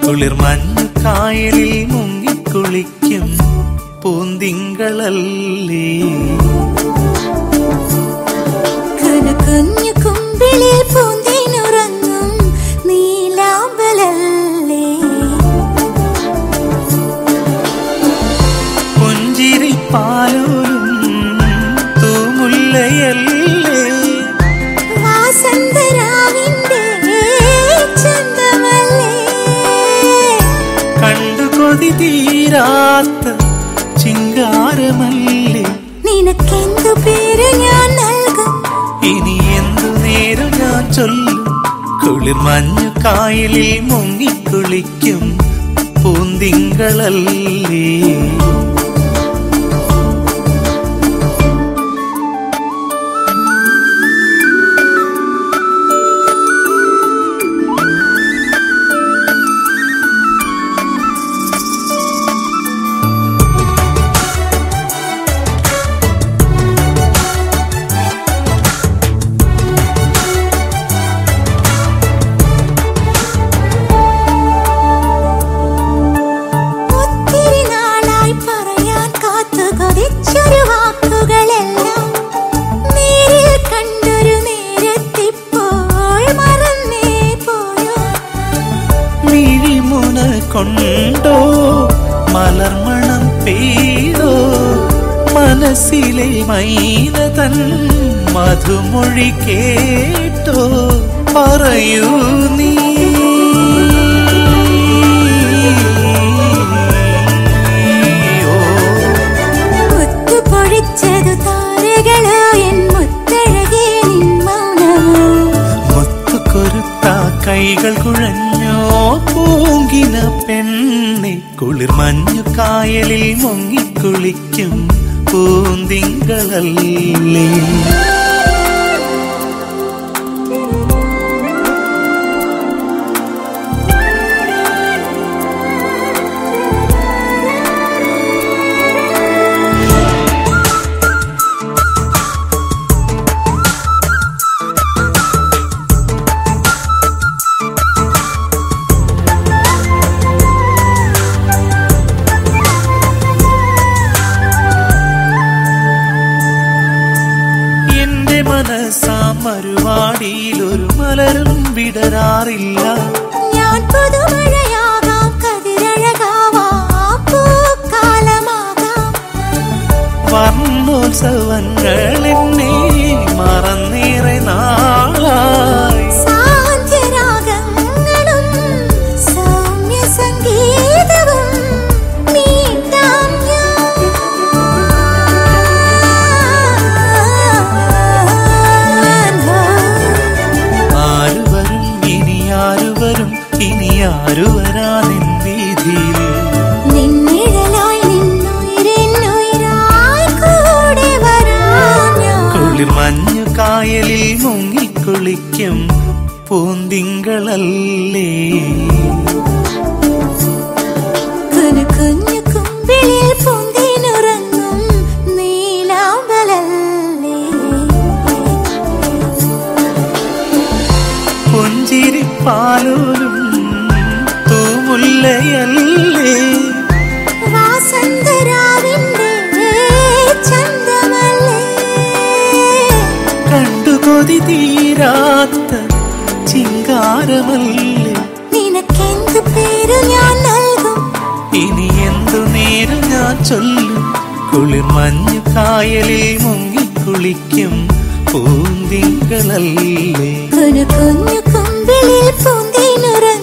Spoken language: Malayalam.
കുളിർമഞ്ഞു കായലിൽ മുങ്ങിക്കുളിക്കും പൂന്തിങ്കളല്ലേ കുഞ്ഞു കുമ്പിളിൽ പൂന്തേനുറങ്ങും നീലാമ്പലല്ലേ പുഞ്ചിരി പാലോലും തൂമുല്ലയല്ലേ വാസന്തരാവിന്റെ ചന്തമല്ലേ കണ്ടു കൊതി തീരാത്ത ചിങ്കാരമല്ലേ നിനക്കെന്തു പേര് ഞാൻ നൽകും ഇനി എന്തു നേരം ഞാൻ ചൊല്ലും കുളിർമഞ്ഞു കായലിൽ മുങ്ങിക്കുളിക്കും പൂന്തിങ്കളല്ലേ ഒത്തിരി നാളായി പറയാൻ കാത്തു കൊതിച്ചൊരു വാക്കുകളെല്ലാം നേരിൽ കണ്ടൊരു നേരത്തിപ്പോൾ മറന്നേ പോയോ മിഴിമുന കൊണ്ടോ മലർമണം പെയ്തോ മനസ്സിലെ മൈന തൻ മധുമൊഴി കേട്ടോ പറയൂ നീ ഓ മുത്തു പൊഴിച്ചതു താരകളോ എൻ മുത്തഴകേ നിൻ മൗനമോ മുത്തുകൊരുത്ത കൈകൾ കുഴഞ്ഞോ പൂങ്കിന പെണ്ണെ കുളിർമഞ്ഞു കായലിൽ മുങ്ങിക്കുളിക്കും പൂന്തിങ്കളല്ലേ എന്റെ മനസ്സാ മറുവാടിയിൽ ഒരു മലരും വിടരാറില്ല ഞാൻ പുതുമഴയാകാം കതിരഴകാവാം പൂക്കാലമാകാം വർണ്ണോത്സവങ്ങൾ എന്നെ മറന്നേറെ നാളായി സാന്ധ്യരാഗങ്ങളും സൗമ്യ സംഗീതവും മീട്ടാം ഞാൻ ആരുവരും ഇനി ആരുവരും ഇനി ആരുവരാനിൻ വീതിയിൽ നിന്നിഴലായി നിന്നുയിരെന്നുയിരായി കൂടെ വരാം ഞാൻ കുളിർമഞ്ഞു കായലിൽ മുങ്ങിക്കുളിക്കും പൂന്തിങ്കളല്ലേ കുഞ്ഞു കുഞ്ഞു കുമ്പിളിൽ പൂന്തേനുറങ്ങും നീലാമ്പലല്ലേ പുഞ്ചിരിപ്പാലോലും തൂമുല്ലയല്ലേ വാസന്തരാവിന്റെ ചന്തമല്ലേ കണ്ടു കൊതി തീരാത്ത ചിങ്കാരമല്ലേ നിനക്കെന്ത് പേര് ഞാൻ നൽകും ഇനി എന്തു നേരം ഞാൻ ചൊല്ലും കുളിർമഞ്ഞു കായലിൽ മുങ്ങിക്കുളിക്കും പൂന്തിങ്കളല്ലേ കുഞ്ഞു കുഞ്ഞു കുമ്പിളിൽ പൂന്തേനുറങ്ങും